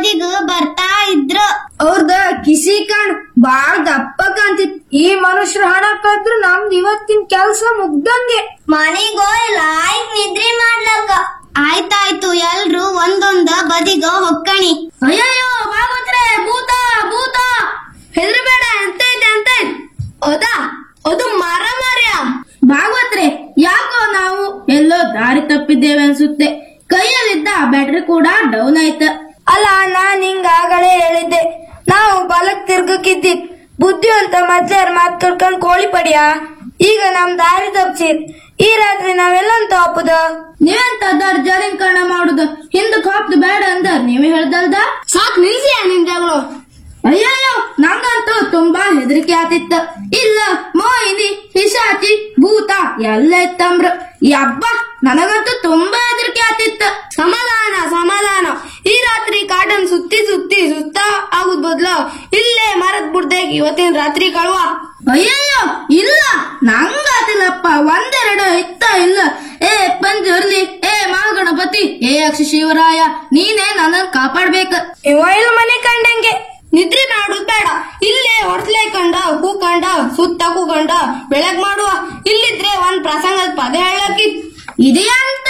ಬದಿಗ ಬರ್ತಾ ಇದ್ರ ಅವ್ರದ ಕಿಸಿ ಕಣ್ ಬಾಳ್ ದಪ್ಪ ಕಾಣ್ತಿತ್ ಈ ಮನುಷ್ಯರ ಹಣ ಕದ್ರು ನಮ್ದ್ ಇವತ್ತಿನ ಕೆಲ್ಸ ಮುಗ್ದಂಗೆ ಮನೆಗೋಯ್ ಲಾಯ್ಕ್ ನಿದ್ರಿ ಮಾಡ್ಲಕ್ಕ ಆಯ್ತಾಯ್ತು ಎಲ್ರು ಒಂದೊಂದ ಬದಿಗ ಹೊಕ್ಕಣಿ ಅಯ್ಯಯ್ಯೋ ಭಾಗವತ್ರೆ ಭೂತ ಭೂತ ಹೆದರ್ಬೇಡ ಅಂತ ಇದೆ ಅಂತ ಇದೆ ಹೌದಾ ಅದು ಮರ ಮರ್ಯ ಭಾಗವತ್ರೆ ಯಾಕೋ ನಾವು ಎಲ್ಲೋ ದಾರಿ ತಪ್ಪಿದ್ದೇವೆ ಅನ್ಸುತ್ತೆ ಕೈಯಲ್ಲಿದ್ದ ಬ್ಯಾಟ್ರಿ ಕೂಡ ಡೌನ್ ಆಯ್ತ ಅಲ್ಲ ನಾನ್ ಹಿಂಗ ಆಗಲೇ ಹೇಳಿದ್ದೆ ನಾವು ಬಲಕ್ ತಿರ್ಗಕ್ಕಿದ್ದಿದ್ ಬುದ್ಧಿ ಅಂತ ಮೊದ್ಲೇ ಮಾತ್ ಕಳ್ಕೊಂಡ್ ಕೋಳಿ ಪಡಿಯ ಈಗ ನಮ್ ದಾರಿ ತಪ್ಸಿರ್ ಈ ರಾತ್ರಿ ನಾವೆಲ್ಲಂತ ಹಾಪುದ ನೀವೆಂತ ದರ್ಜಾರಿನ ಕಣ ಮಾಡುದು ಹಿಂದಕ್ ಹಾಪ್ದು ಬೇಡ ಅಂದ ನೀವೇ ಹೇಳ್ದಲ್ದ ಸಾಕ್ ನಿಲ್ಸಿ ನಿಂದಗಳು ಅಯ್ಯಯ್ಯೋ ನಂಗಂತೂ ತುಂಬಾ ಹೆದರಿಕೆ ಆತಿತ್ತ ಇಲ್ಲ ಮೋಹಿನಿ ಪಿಶಾಚಿ ಭೂತ ಎಲ್ಲ ಇತ್ತಂಬ್ರ ಈ ಹಬ್ಬ ನನಗಂತೂ ತುಂಬಾ ಹೆದರಿಕೆ ಆತಿತ್ತ ಸಮಾಧಾನ ಸಮಾಧಾನ ಈ ರಾತ್ರಿ ಕಾಟನ್ ಸುತ್ತಿ ಸುತ್ತಿ ಸುತ್ತ ಆಗುದ್ ಬದ್ಲು ಇಲ್ಲೇ ಮರದ ಬುಡ್ದಾಗ ಇವತ್ತಿನ ರಾತ್ರಿ ಕಳುವ ಅಯ್ಯಯ್ಯೋ ಇಲ್ಲ ನಂಗಾತಿಲ್ಲಪ್ಪ ಒಂದೆರಡು ಇತ್ತ ಇಲ್ಲ ಏ ಪಂಜರ್ಲಿ ಏ ಮಹಾಗಣಪತಿ ಏ ಅಕ್ಷ ಶಿವರಾಯ ನೀನೇ ನನ್ನನ್ನು ಕಾಪಾಡ್ಬೇಕ ಇವಾಯ್ಲು ಮನೆ ಕಂಡಂಗೆ ನಿದ್ರೆ ಮಾಡುದ್ ಬೇಡ ಇಲ್ಲೇ ಹೊಡ್ಸ್ಲೆ ಕಂಡ ಕೂಕಂಡ ಸುತ್ತ ಕೂಕಂಡ ಬೆಳಗ್ ಮಾಡುವ ಇಲ್ಲಿದ್ರೆ ಒಂದ್ ಪ್ರಸಂಗದ ಪದ ಹೇಳಕ್ಕಿ ಇದೆಯಂತ